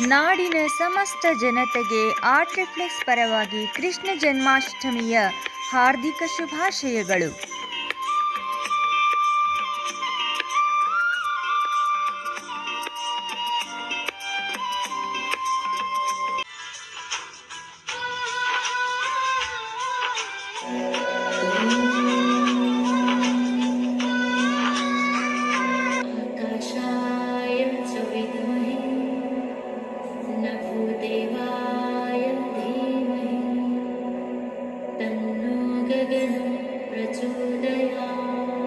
ನಾಡಿನ ಸಮಸ್ತ ಜನತೆಗೆ ಆರ್ಟ್ ರಿಫ್ಲೆಕ್ಸ್ ಪರವಾಗಿ ಕೃಷ್ಣ ಜನ್ಮಾಷ್ಟಮಿಯ ಹಾರ್ದಿಕ ಶುಭಾಶಯಗಳು आकाशाय च विद्महे नभोदेवाय धीमहि तन्नो गगनं प्रचोदयात्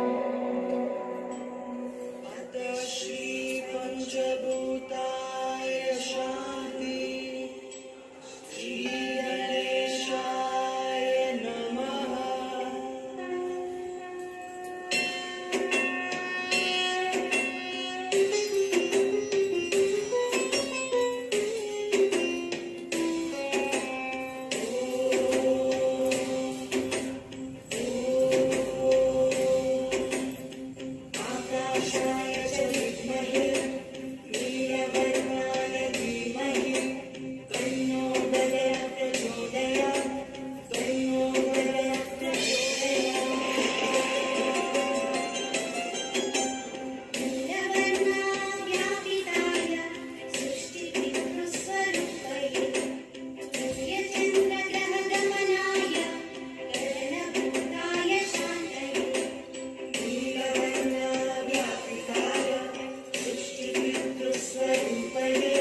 श्रीपञ्चभूताय शान्ति श्रीगणेशाय नमः आकाशाय च विद्महे नीलवर्णाय धीमहि तन्नो गगः प्रचोदयात् तन्नो गगः प्रचोदयात् नीलवर्णाव्यापिताय सृष्टिपितृस्वरूपये सूर्यचन्द्रग्रहगमनाय करणभूताय शान्तये नीलवर्णाव्यापिताय सृष्टिपितृस्वरूपये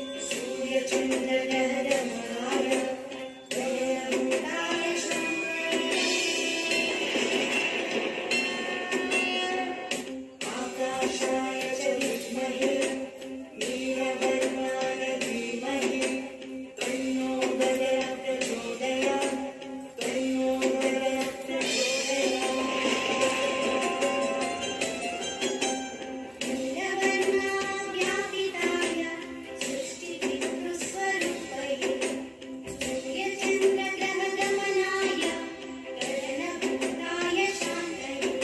सूर्यचन्द्रग्रहगमनाय गगनभूताय शान्तये आकाशाय च विद्महे नीलवर्णाय धीमहि तन्नो गगः प्रचोदयात् तन्नो गगः प्रचोदयात् नीलवर्णाव्यापिताय सृष्टिपितृस्वरूपये सूर्यचन्द्रग्रहगमनाय करणभूताय शान्तये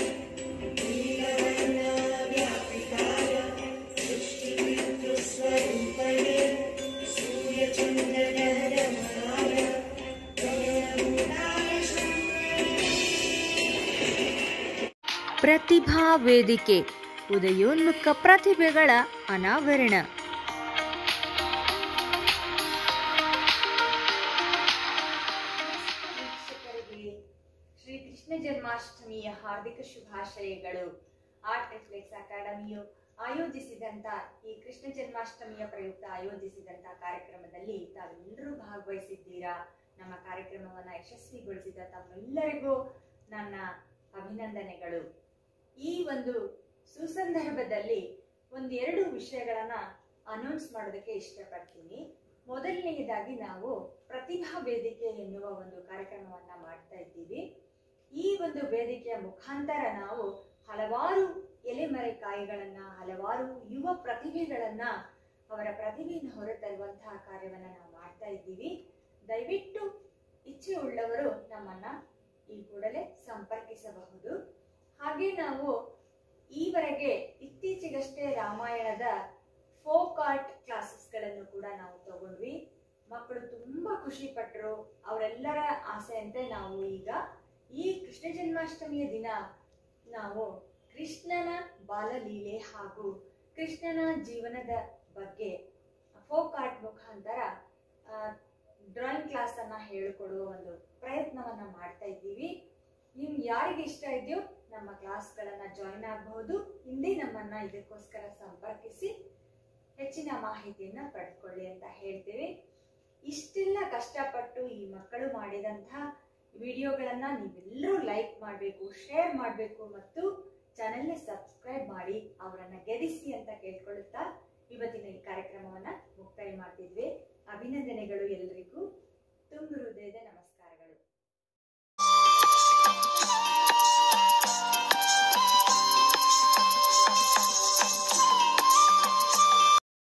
नीलवर्णाव्यापिताय सृष्टिपितृस्वरूपये सूर्यचन्द्रग्रहगमनाय गगनभूताय शान्तये ಪ್ರತಿಭಾ ವೇದಿಕೆ ಉದಯೋನ್ಮುಖ ಪ್ರತಿಭೆಗಳ ಅನಾವರಣ ವೀಕ್ಷಕರಿಗೆ ಶ್ರೀ ಕೃಷ್ಣ ಜನ್ಮಾಷ್ಟಮಿಯ ಹಾರ್ದಿಕ ಶುಭಾಶಯಗಳು ಆರ್ಟ್ ರಿಫ್ಲೆಕ್ಸ್ ಅಕಾಡೆಮಿಯು ಆಯೋಜಿಸಿದಂತ ಈ ಕೃಷ್ಣ ಜನ್ಮಾಷ್ಟಮಿಯ ಪ್ರಯುಕ್ತ ಆಯೋಜಿಸಿದಂತ ಕಾರ್ಯಕ್ರಮದಲ್ಲಿ ತಾವೆಲ್ಲರೂ ಭಾಗವಹಿಸಿದ್ದೀರಾ ನಮ್ಮ ಕಾರ್ಯಕ್ರಮವನ್ನ ಯಶಸ್ವಿಗೊಳಿಸಿದ ತಮ್ಮೆಲ್ಲರಿಗೂ ನನ್ನ ಅಭಿನಂದನೆಗಳು ಈ ಒಂದು ಸುಸಂದರ್ಭದಲ್ಲಿ ಒಂದೆರಡು ವಿಷಯಗಳನ್ನ ಅನೌನ್ಸ್ ಮಾಡೋದಕ್ಕೆ ಇಷ್ಟಪಡ್ತೀನಿ ಮೊದಲನೆಯದಾಗಿ ನಾವು ಪ್ರತಿಭಾ ವೇದಿಕೆ ಎನ್ನುವ ಒಂದು ಕಾರ್ಯಕ್ರಮವನ್ನ ಮಾಡ್ತಾ ಇದ್ದೀವಿ ಈ ಒಂದು ವೇದಿಕೆಯ ಮುಖಾಂತರ ನಾವು ಹಲವಾರು ಎಲೆಮರೆಕಾಯಿಗಳನ್ನ ಹಲವಾರು ಯುವ ಪ್ರತಿಭೆಗಳನ್ನ ಅವರ ಪ್ರತಿಭೆಯನ್ನು ಹೊರತರುವಂತಹ ಕಾರ್ಯವನ್ನ ನಾವು ಮಾಡ್ತಾ ಇದ್ದೀವಿ ದಯವಿಟ್ಟು ಇಚ್ಛೆ ಉಳ್ಳವರು ನಮ್ಮನ್ನ ಈ ಕೂಡಲೇ ಸಂಪರ್ಕಿಸಬಹುದು ಹಾಗೆ ನಾವು ಈವರೆಗೆ ಇತ್ತೀಚೆಗಷ್ಟೇ ರಾಮಾಯಣದ ಫೋಕ್ ಆರ್ಟ್ ಕ್ಲಾಸಸ್ಗಳನ್ನು ಕೂಡ ನಾವು ತಗೊಂಡ್ವಿ ಮಕ್ಕಳು ತುಂಬಾ ಖುಷಿ ಪಟ್ಟರು ಅವರೆಲ್ಲರ ಆಸೆಯಂತೆ ನಾವು ಈಗ ಈ ಕೃಷ್ಣ ಜನ್ಮಾಷ್ಟಮಿಯ ದಿನ ನಾವು ಕೃಷ್ಣನ ಬಾಲಲೀಲೆ ಹಾಗೂ ಕೃಷ್ಣನ ಜೀವನದ ಬಗ್ಗೆ ಫೋಕ್ ಆರ್ಟ್ ಮುಖಾಂತರ ಡ್ರಾಯಿಂಗ್ ಕ್ಲಾಸ್ ಅನ್ನ ಹೇಳಿಕೊಡುವ ಒಂದು ಪ್ರಯತ್ನವನ್ನ ಮಾಡ್ತಾ ಇದ್ದೀವಿ ನಿಮ್ ಯಾರಿಗೆ ಇಷ್ಟ ಇದೆಯೋ ನಮ್ಮ ಕ್ಲಾಸ್ಗಳನ್ನ ಜಾಯಿನ್ ಆಗಬಹುದು ಹಿಂದೆ ನಮ್ಮನ್ನ ಇದಕ್ಕೋಸ್ಕರ ಸಂಪರ್ಕಿಸಿ ಹೆಚ್ಚಿನ ಮಾಹಿತಿಯನ್ನ ಪಡೆದುಕೊಳ್ಳಿ ಅಂತ ಹೇಳ್ತೀವಿ ಇಷ್ಟೆಲ್ಲ ಕಷ್ಟಪಟ್ಟು ಈ ಮಕ್ಕಳು ಮಾಡಿದಂತಹ ವಿಡಿಯೋಗಳನ್ನ ನೀವೆಲ್ಲರೂ ಲೈಕ್ ಮಾಡಬೇಕು ಶೇರ್ ಮಾಡಬೇಕು ಮತ್ತು ಚಾನೆಲ್ನ ಸಬ್ಸ್ಕ್ರೈಬ್ ಮಾಡಿ ಅವರನ್ನ ಗೆಲ್ಲಿಸಿ ಅಂತ ಕೇಳ್ಕೊಳ್ಳುತ್ತಾ ಇವತ್ತಿನ ಈ ಕಾರ್ಯಕ್ರಮವನ್ನ ಮುಕ್ತಾಯ ಮಾಡ್ತಿದ್ವಿ ಅಭಿನಂದನೆಗಳು ಎಲ್ರಿಗೂ